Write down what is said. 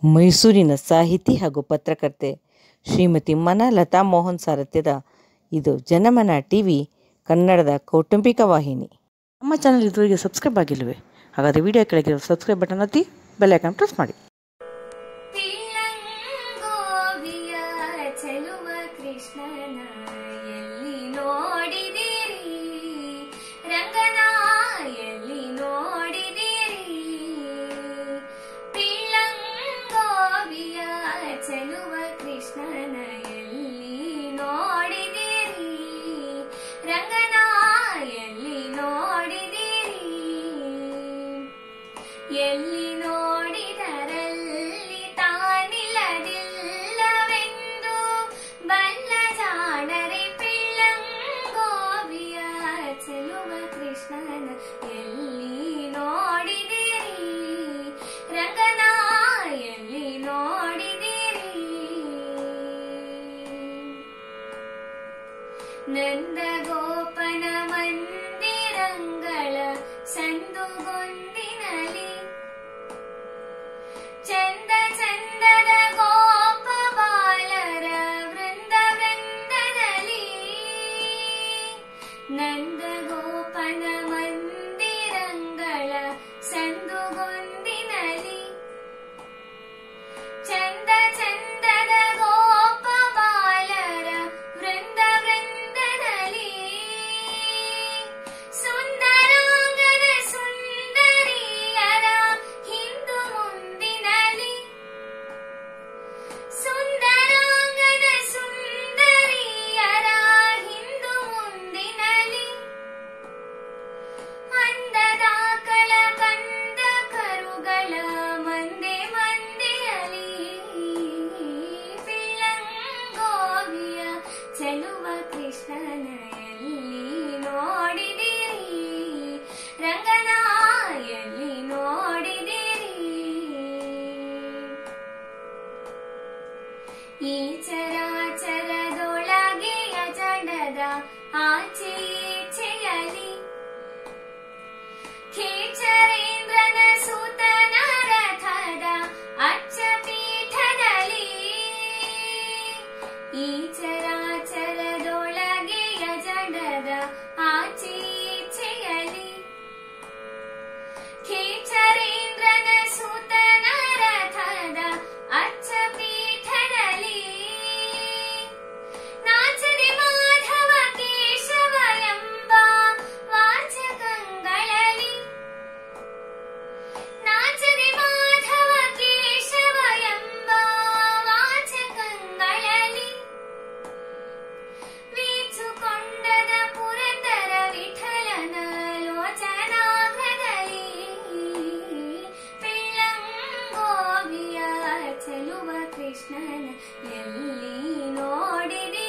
ಮೈಸೂರಿನ ಸಾಹಿತಿ ಹಾಗೂ ಪತ್ರಕರ್ತೆ ಶ್ರೀಮತಿ ಮನಲತಾ ಮೋಹನ್ ಸಾರಥ್ಯದ ಇದು ಜನಮನ ಟಿ ವಿ ಕನ್ನಡದ ಕೌಟುಂಬಿಕ ವಾಹಿನಿ ನಮ್ಮ ಚಾನಲ್ ಇದುವರೆಗೆ ಸಬ್ಸ್ಕ್ರೈಬ್ ಆಗಿಲ್ಲವೇ ಹಾಗಾದರೆ ವಿಡಿಯೋ ಕೆಳಗಿರೋ ಸಬ್ಸ್ಕ್ರೈಬ್ ಬಟನ್ ಒತ್ತಿ ಬೆಲ್ ಐಕಾನ್ ಪ್ರೆಸ್ ಮಾಡಿ ಪಿಳ್ಳಂಗೋವಿಯ ಚೆಲುವ ಕೃಷ್ಣನ ಎಲ್ಲಿ ನೋಡಿದಿರಿ ರಂಗನ ಎಲ್ಲಿ ನೋಡಿದಿರಿ ಪಿಳ್ಳಂಗೋವಿಯ ಚೆಲುವ ಕೃಷ್ಣನ ಎಲ್ಲಿ ನೋಡಿದಿರಿ ರಂಗನ ಎಲ್ಲಿ ನೋಡಿದಿರಿ ಎಲ್ಲಿ ನೋಡಿದರಲ್ಲಿ ತಾನಿಲ್ಲದಿಲ್ಲವೆಂದು ಬಲ್ಲ ಜಾಣರೆ ಪಿಳ್ಳಂಗೋವಿಯ ಚೆಲುವ ಕೃಷ್ಣನ ಎಲ್ಲಿ ನೋಡಿದಿರಿ ರಂಗನ ಎಲ್ಲಿ ನೋಡಿದಿರಿ ನಂದಗೋಪನ ಮಂದಿರಂಗಳ ಸಂದುಗೊಂದಿನಲಿ ಚಂದ ಚಂದದ ಗೋಪ ಬಾಲರ ವೃಂದ ವೃಂದದಲ್ಲಿ ನಂದಗೋಪನ ಮಂದಿರಂಗಳ ಸಂದುಗೊಂದಿನಲಿ ಚಂದ ಚಂದದ ಗೋಪ ಬಾಲರ ವೃಂದ ವೃಂದದಲ್ಲಿ ಸುಂದರಾಂಗನ ಸುಂದರಿಯರ ಹಿಂದು ಮುಂದಿನಲಿ ಸುಂದರಾಂಗನ ಸುಂದರಿಯರ ಹಿಂದು ಮುಂದಿನಲಿ ಅಂದದಾಕಳ ಕಂದ ಕರುಗಳ ಮಂದೆ ಮಂದೆಯಲಿ ಪಿಳ್ಳಂಗೋವಿಯ ಚೆಲುವ ಕೃಷ್ಣನ ಎಲ್ಲಿ ನೋಡಿದಿರಿ ರಂಗನ ಎಲ್ಲಿ ನೋಡಿದಿರಿ ಈ ಚರಾಚರದೊಳಗೆ ಅಜಡದ ಆಚೆ ಈಚೆಯಲಿ ಖೇಚರೇಂದ್ರನ ಸುತನ ರಥದ ಅಚ್ಚ ಪೀಠದಲ್ಲಿ ಈ ಚರಾಚರದೊಳಗೆ ಅಜಡದ ಆಚೆ ಈಚೆಯಲಿ ಖೇಚರೇಂದ್ರನ ಸುತನ ರಥದ ಅಚ್ಚ ಪೀಠದಲ್ಲಿ ನಾಚದೆ ಮಾಧವ ಕೇಶವ ಎಂಬ ವಾಚಕಂಗಳಲ್ಲಿ ನಾಚದೆ ಮಾಧವ ಕೇಶವ ಎಂಬ ವಾಚಕಂಗಳಲ್ಲಿ ವೀಚುಕೊಂಡದ ಪುರಂದರ ವಿಠಲನ ಲೋಚನಾಗ್ರದಲ್ಲಿ ಪಿಳ್ಳಂಗೋವಿಯ ಚೆಲುವ ಕೃಷ್ಣನ ಎಲ್ಲಿ ನೋಡಿದಿರಿ